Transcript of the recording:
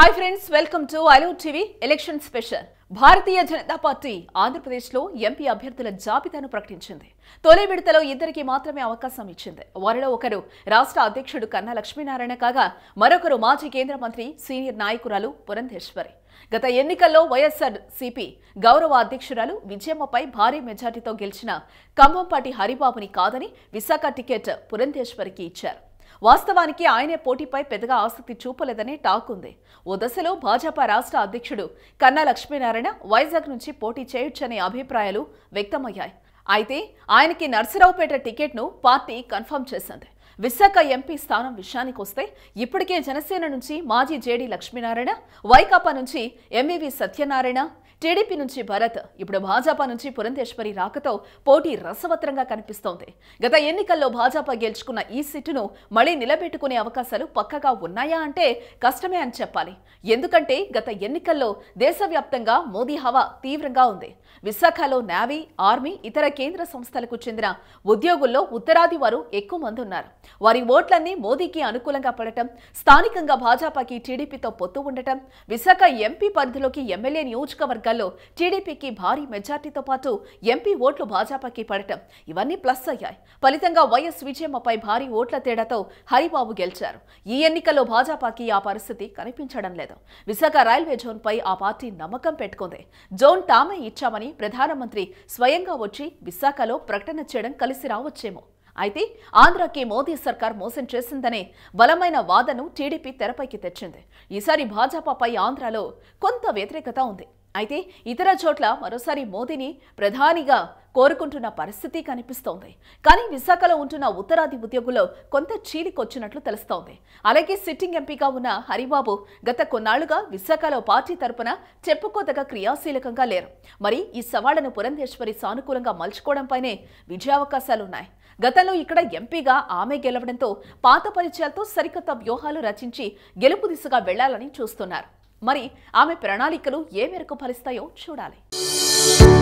hi friends welcome to అలో TV election special Bharatiya Janata party ఆంధ్రప్రదేశ్లో MP అభ్యర్థుల జాబితాను ప్రకటించింది తొలి విడతలో ఇద్దరికి మాత్రమే అవకాశం ఇచ్చింది వారిలో ఒకరు రాష్ట్ర అధ్యక్షుడు కన్నా లక్ష్మీనారాయణ కాగా మరొకరు మాజీ కేంద్ర మంత్రి సీనియర్ నాయకురాలు పురంధేశ్వరి గత ఎన్నికల్లో వైఎస్ఆర్ సిపి గౌరవ అధ్యక్షురాలు విజయమ్మపై భారీ మెజార్టీతో గెలిచిన కంభంపాటి హరిబాబుని కాదని విశాఖ టికెట్ పురంధేశ్వరికి ఇచ్చారు వాస్తవానికి ఆయనే పోటీపై పెద్దగా ఆసక్తి చూపలేదనే టాక్ ఉంది ఓ దశలో భాజపా రాష్ట్ర అధ్యక్షుడు కన్నా లక్ష్మీనారాయణ వైజాగ్ నుంచి పోటీ చేయొచ్చనే అభిప్రాయాలు వ్యక్తమయ్యాయి అయితే ఆయనకి నర్సరావుపేట టికెట్ను పార్టీ కన్ఫర్మ్ చేసింది విశాఖ ఎంపీ స్థానం విషయానికి వస్తే ఇప్పటికే జనసేన నుంచి మాజీ జేడీ లక్ష్మీనారాయణ వైకాపా నుంచి ఎంవివి సత్యనారాయణ టీడీపీ నుంచి భరత్ ఇప్పుడు భాజపా నుంచి పురంధేశ్వరి రాకతో పోటీ రసవత్రంగా కనిపిస్తోంది గత ఎన్నికల్లో భాజపా గెలుచుకున్న ఈ సీటును మళ్లీ నిలబెట్టుకునే అవకాశాలు పక్కగా ఉన్నాయా అంటే కష్టమే అని చెప్పాలి ఎందుకంటే గత ఎన్నికల్లో దేశవ్యాప్తంగా మోదీ హవా తీవ్రంగా ఉంది విశాఖలో నేవీ ఆర్మీ ఇతర కేంద్ర సంస్థలకు చెందిన ఉద్యోగుల్లో ఉత్తరాది వారు ఎక్కువ మంది ఉన్నారు వారి ఓట్లన్నీ మోదీకి అనుకూలంగా పడటం స్థానికంగా భాజపాకి టీడీపీతో పొత్తు ఉండటం విశాఖ ఎంపీ పరిధిలోకి ఎమ్మెల్యే నియోజకవర్గాల్లో టీడీపీకి భారీ మెజార్టీతో పాటు ఎంపీ ఓట్లు భాజపాకి పడటం ఇవన్నీ ప్లస్ అయ్యాయి ఫలితంగా వైఎస్ విజయమ్మపై భారీ ఓట్ల తేడాతో హరిబాబు గెలిచారు ఈ ఎన్నికల్లో భాజపాకి ఆ పరిస్థితి కనిపించడం లేదు విశాఖ రైల్వే జోన్పై ఆ పార్టీ నమ్మకం పెట్టుకుంది జోన్ తామే ఇచ్చామని ప్రధానమంత్రి స్వయంగా వచ్చి విశాఖలో ప్రకటన చేయడం కలిసి రావచ్చేమో అయితే ఆంధ్రాకి మోదీ సర్కార్ మోసం చేసిందనే బలమైన వాదను టీడీపీ తెరపైకి తెచ్చింది ఈసారి భాజపాపై ఆంధ్రాలో కొంత వ్యతిరేకత ఉంది అయితే ఇతర చోట్ల మరోసారి మోదీని ప్రధానిగా కోరుకుంటున్న పరిస్థితి కనిపిస్తోంది కానీ విశాఖలో ఉంటున్న ఉత్తరాది ఉద్యోగుల్లో కొంత చీలికొచ్చినట్లు తెలుస్తోంది అలాగే సిట్టింగ్ ఎంపీగా ఉన్న హరిబాబు గత కొన్నాళ్లుగా విశాఖలో పార్టీ తరపున చెప్పుకోదగ క్రియాశీలకంగా లేరు మరి ఈ సవాళ్లను పురంధేశ్వరి సానుకూలంగా మలుచుకోవడంపైనే విజయావకాశాలున్నాయి గతంలో ఇక్కడ ఎంపీగా ఆమె గెలవడంతో పాత పరిచయాలతో సరికొత్త వ్యూహాలు రచించి గెలుపు దిశగా వెళ్లాలని చూస్తున్నారు మరి ఆమె ప్రణాళికలు ఏ మేరకు ఫలిస్తాయో చూడాలి